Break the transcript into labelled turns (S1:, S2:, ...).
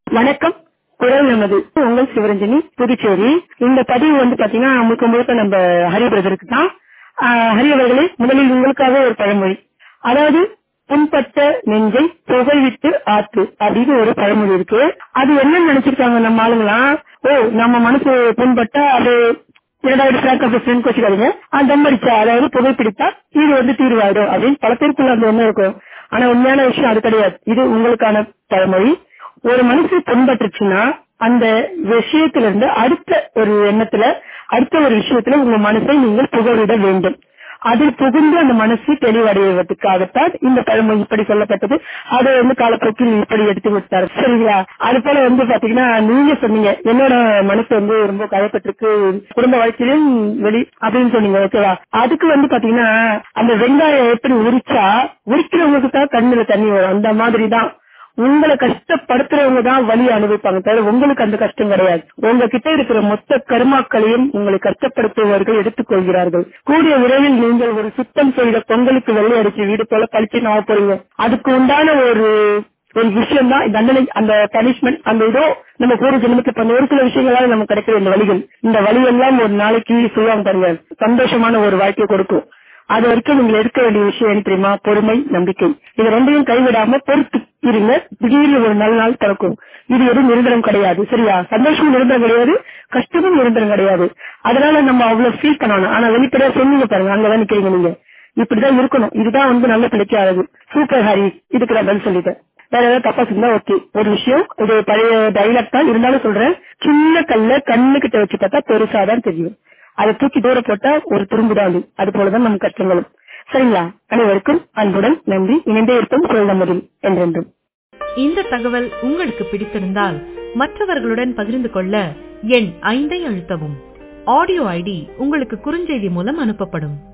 S1: வணக்கம் குரல் நமது உங்கள் சிவரஞ்சனி புதுச்சேரி இந்த பதிவு வந்து பாத்தீங்கன்னா முழுக்க முழுக்க நம்ம ஹரி பிரதருக்கு தான் ஆஹ் ஹரி அவர்களே முதலில் உங்களுக்காக ஒரு பழமொழி அதாவது புண்பட்ட நெஞ்சை புகழ்விட்டு ஆத்து அப்படின்னு ஒரு பழமொழி இருக்கு அது என்ன நினைச்சிருக்காங்க நம்ம ஆளுங்களாம் ஓ நம்ம மனசு புண்பட்டா அது இரண்டாவது பிராக் ஆஃப் ஃப்ரெண்ட் வச்சுக்காதீங்க தம் அடிச்சா அதாவது புகைப்பிடித்தா இது வந்து தீர்வாயிடும் அப்படின்னு பல பேருக்குள்ள அந்த ஒண்ணு இருக்கும் ஆனா உண்மையான விஷயம் அது கிடையாது இது உங்களுக்கான பழமொழி ஒரு மனசு புண்பட்டுச்சுன்னா அந்த விஷயத்துல இருந்து அடுத்த ஒரு எண்ணத்துல அடுத்த ஒரு விஷயத்துல உங்க மனசை நீங்கள் புகழிட வேண்டும் அதில் புகுந்து அந்த மனசு தெளிவடைவதற்காகத்தான் இந்த பழமொழி இப்படி சொல்லப்பட்டது அதை வந்து காலப்போக்கில் இப்படி எடுத்து விட்டார் சரிங்களா அது போல வந்து பாத்தீங்கன்னா நீங்க சொன்னீங்க என்னோட மனசு வந்து ரொம்ப காயப்பட்டிருக்கு குடும்ப வாழ்க்கையிலும் வெளி அப்படின்னு சொன்னீங்க ஓகேவா அதுக்கு வந்து பாத்தீங்கன்னா அந்த வெங்காயம் எப்படி உரிச்சா உரிக்கிறவங்களுக்கு தான் கண்ணுல தண்ணி வரும் அந்த மாதிரி தான் உங்களை கஷ்டப்படுத்துறவங்க தான் வலி அனுபவிப்பாங்க தவிர உங்களுக்கு அந்த கஷ்டம் கிடையாது உங்க கிட்ட இருக்கிற மொத்த கருமாக்களையும் உங்களை கஷ்டப்படுத்துபவர்கள் எடுத்துக்கொள்கிறார்கள் கூடிய விரைவில் நீங்கள் ஒரு சுத்தம் செய்த பொங்கலுக்கு வெள்ளை அடிச்சு வீடு போல பழிச்சு நான் போறீங்க அதுக்கு உண்டான ஒரு ஒரு விஷயம் தான் தண்டனை அந்த பனிஷ்மெண்ட் அந்த இதோ நம்ம பூர்வ ஜென்மத்துக்கு பண்ண ஒரு சில விஷயங்களால நமக்கு கிடைக்கிற இந்த வழிகள் இந்த வழி எல்லாம் ஒரு நாளைக்கு சொல்லுவாங்க பாருங்க சந்தோஷமான ஒரு வாழ்க்கையை கொடுக்கும் அது வரைக்கும் நீங்க எடுக்க வேண்டிய விஷயம் என்ன தெரியுமா பொறுமை நம்பிக்கை இது ரெண்டையும் கைவிடாம பொறுத்து இருங்க திடீர்னு ஒரு நல்ல நாள் பிறக்கும் இது எதுவும் நிரந்தரம் கிடையாது சரியா சந்தோஷமும் நிரந்தரம் கிடையாது கஷ்டமும் நிரந்தரம் கிடையாது அதனால நம்ம அவ்வளவு ஃபீல் பண்ணணும் ஆனா வெளிப்படையா சொன்னீங்க பாருங்க அங்கதான் நிக்கிறீங்க நீங்க இப்படிதான் இருக்கணும் இதுதான் வந்து நல்ல பிள்ளைக்கு ஆகுது சூப்பர் ஹரி இதுக்கு நான் பதில் சொல்லிட்டேன் வேற ஏதாவது தப்பா சொன்னா ஓகே ஒரு விஷயம் இது பழைய டைலாக் தான் இருந்தாலும் சொல்றேன் சின்ன கல்ல கண்ணு கிட்ட வச்சு பார்த்தா பெருசாதான் தெரியும் அதை தூக்கி தூர போட்டா ஒரு துரும்புடாது அது போலதான் நம் கஷ்டங்களும் சரிங்களா அனைவருக்கும் அன்புடன் நன்றி இணைந்தே இருக்கும் குரல் நமதில் என்றென்றும்
S2: இந்த தகவல் உங்களுக்கு பிடித்திருந்தால் மற்றவர்களுடன் பகிர்ந்து கொள்ள எண் ஐந்தை அழுத்தவும் ஆடியோ ஐடி உங்களுக்கு குறுஞ்செய்தி மூலம் அனுப்பப்படும்